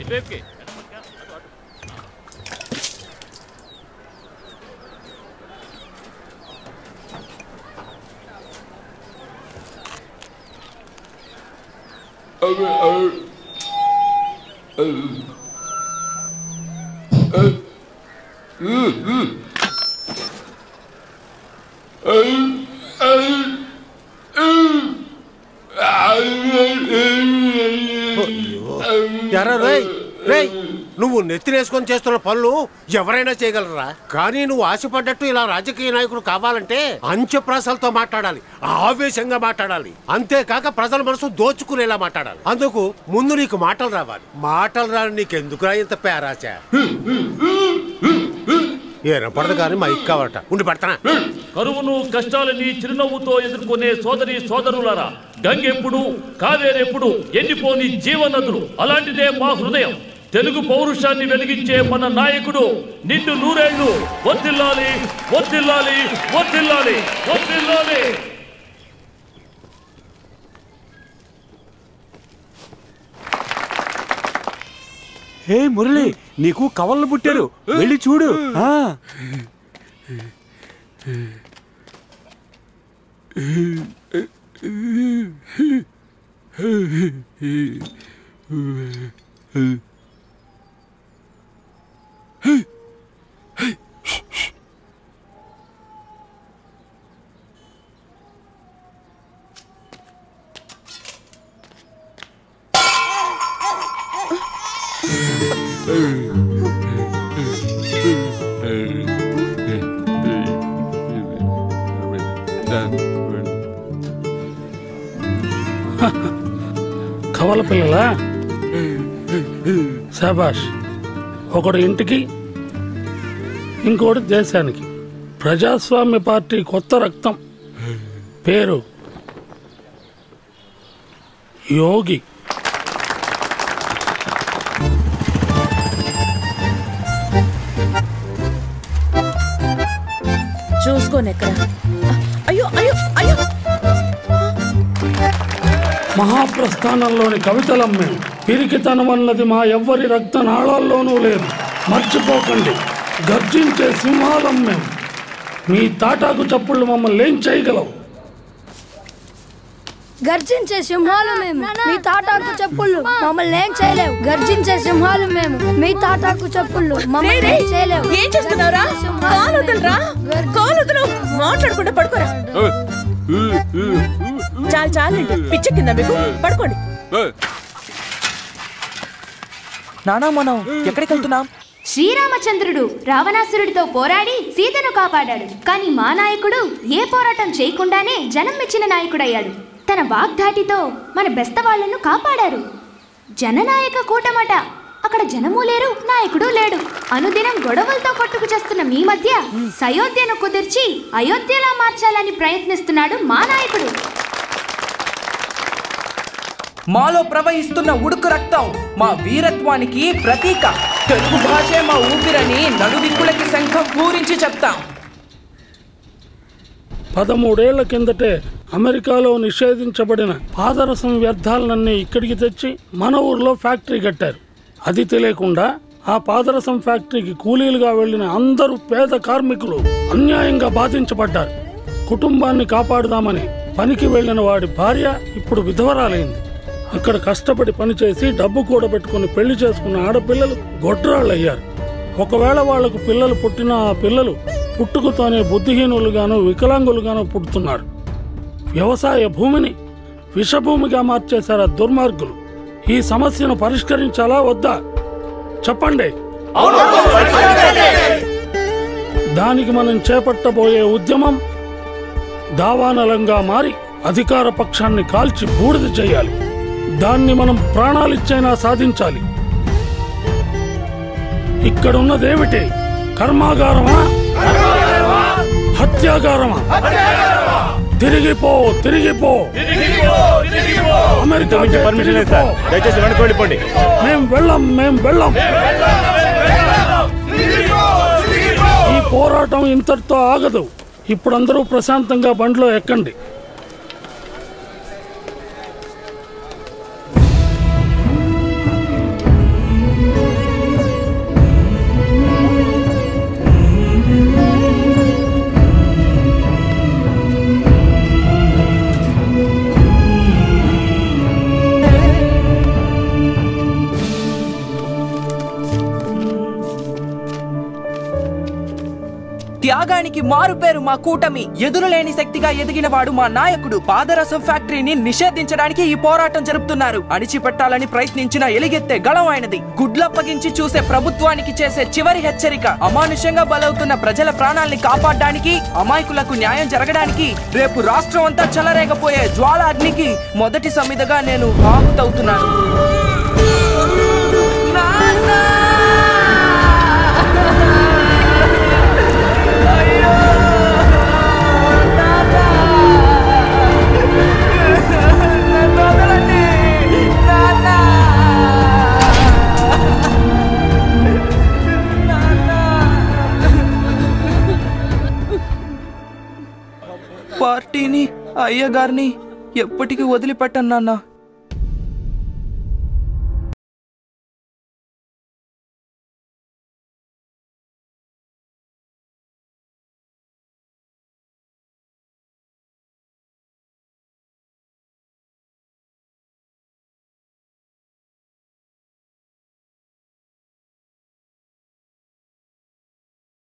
ఇటువైపుకి ఎరా రేయ్ రేయ్ నువ్వు నెత్తినేసుకొని చేస్తున్న పనులు ఎవరైనా చేయగలరా కానీ నువ్వు ఆశపడ్డట్టు ఇలా రాజకీయ నాయకుడు కావాలంటే అంచెప్రాసాలతో మాట్లాడాలి ఆవేశంగా మాట్లాడాలి అంతేకాక ప్రజల మనసు దోచుకునేలా మాట్లాడాలి అందుకు ముందు నీకు మాటలు రావాలి మాటలు రాని నీకు ఎందుకురా ఇంత పేరాచ ఏనపడదు కానీ మా ఇక్క కావట ఉండి పడతానా కరువును కష్టాలని చిరునవ్వుతో ఎదుర్కొనే సోదరి సోదరులారా గంగెప్పుడు కావేరెప్పుడు ఎండిపోని జీవనదులు అలాంటిదే మా హృదయం తెలుగు పౌరుషాన్ని వెలిగించే మన నాయకుడు నిండు నూరేళ్లు వర్దిల్లాలి వర్దిల్లాలి వర్దిల్లాలి వర్దిల్లాలి హే మురళి నీకు కవళ్ళు పుట్టారు వెళ్ళి చూడు ఆ కవల పిల్లలా శాబాష్ ఒకడు ఇంటికి ఇంకోటి దేశానికి ప్రజాస్వామ్య పార్టీ కొత్త రక్తం పేరు యోగి చూసుకోను ఎక్కడ అయ్యో అయ్యో అయ్యో మహాప్రస్థానంలోని కవితలం మేము పిరికితనం అన్నది మా ఎవ్వరి రక్త నాళాల్లోనూ లేదు మర్చిపోకండి గర్జించే సింహాలం మేము మీ తాటాకు చప్పుళ్ళు మమ్మల్ని ఏం చేయగలవు గర్జించే సింహాలు మేము మీ తాటాకు చెప్పుళ్ళు మమ్మల్ని ఏం చేయలేవు గర్జించే సింహాలు మేము మీ తాటాకు చెప్పుళ్ళు మమ్మల్ని ఏం చేయలేవు ఏం చేస్తున్నావురా కాలుదులురా కాలుదులు మాట్లాడకుండా పడుకోరా చాలు చాలండి పిచ్చ కింద మీకు పడుకోండి నానా మనం ఎక్కడికి వెళ్తున్నాం శ్రీరామచంద్రుడు రావణాసురుడితో పోరాడి సీతను కాపాడాడు కానీ మా నాయకుడు ఏ పోరాటం చేయకుండానే జనం మెచ్చిన నాయకుడయ్యాడు తన వాగ్ధాటితో మన బెస్తవాళ్లను కాపాడారు జననాయక కూటమట అక్కడ జనము లేరు నాయకుడు లేడు అనుదినం గొడవలతో కొట్టుకు చేస్తున్న మీ మధ్య సయోధ్యను కుదిర్చి అయోధ్యలా మార్చాలని ప్రయత్నిస్తున్నాడు మా నాయకుడు మాలో ప్రవహిస్తున్న ఉడుకు రక్తం మా వీరత్వానికి ప్రతీక తెలుగు భాషే మా ఊపిరని నలుదిక్కులకి శంఖం పూరించి చెప్తాం పదమూడేళ్ల కిందటే అమెరికాలో నిషేధించబడిన పాదరసం వ్యర్థాలన్నీ ఇక్కడికి తెచ్చి మన ఊర్లో ఫ్యాక్టరీ కట్టారు అది తెలియకుండా ఆ పాదరసం ఫ్యాక్టరీకి కూలీలుగా వెళ్ళిన అందరూ పేద కార్మికులు అన్యాయంగా బాధించబడ్డారు కుటుంబాన్ని కాపాడుదామని పనికి వెళ్ళిన వాడి భార్య ఇప్పుడు విధవరాలైంది అక్కడ కష్టపడి పనిచేసి డబ్బు కూడబెట్టుకుని పెళ్లి చేసుకున్న ఆడపిల్లలు గొడ్రాళ్ళు అయ్యారు ఒకవేళ వాళ్లకు పిల్లలు పుట్టిన ఆ పిల్లలు పుట్టుకతోనే బుద్ధిహీనులుగాను వికలాంగులుగాను పుడుతున్నారు వ్యవసాయ భూమిని విషభూమిగా మార్చేశారు ఆ దుర్మార్గులు ఈ సమస్యను పరిష్కరించాలా వద్దా చెప్పండి దానికి మనం చేపట్టబోయే ఉద్యమం దావానలంగా మారి అధికార పక్షాన్ని కాల్చి బూడిద చేయాలి దాన్ని మనం ప్రాణాలిచ్చైనా సాధించాలి ఇక్కడున్నదేమిటి కర్మాగారమా హత్యాగారమా తిరిగిపో తిరిగిపో అమెరికా పర్మిషన్ లేదు సార్ దయచేసి వెనక్కి వెళ్ళిపోండి మేం వెళ్ళం మేం వెళ్ళం ఈ పోరాటం ఇంతటితో ఆగదు ఇప్పుడు అందరూ ప్రశాంతంగా బండిలో ఎక్కండి త్యాగానికి మారుపేరు మా కూటమి ఎదురులేని శక్తిగా ఎదిగిన వాడు మా నాయకుడు పాదరసం ఫ్యాక్టరీని నిషేధించడానికి ఈ పోరాటం జరుపుతున్నారు అణిచిపెట్టాలని ప్రయత్నించిన ఎలిగెత్తే గళం ఆయనది గుడ్లప్పగించి చూసే ప్రభుత్వానికి చేసే చివరి హెచ్చరిక అమానుషంగా బలవుతున్న ప్రజల ప్రాణాల్ని కాపాడడానికి అమాయకులకు న్యాయం జరగడానికి రేపు రాష్ట్రం అంతా చెలరేగపోయే జ్వాల అగ్నికి మొదటి సమిధగా నేను ఆహుతవుతున్నాను పార్టీని అయ్యగారిని ఎప్పటికీ వదిలిపెట్టను నాన్న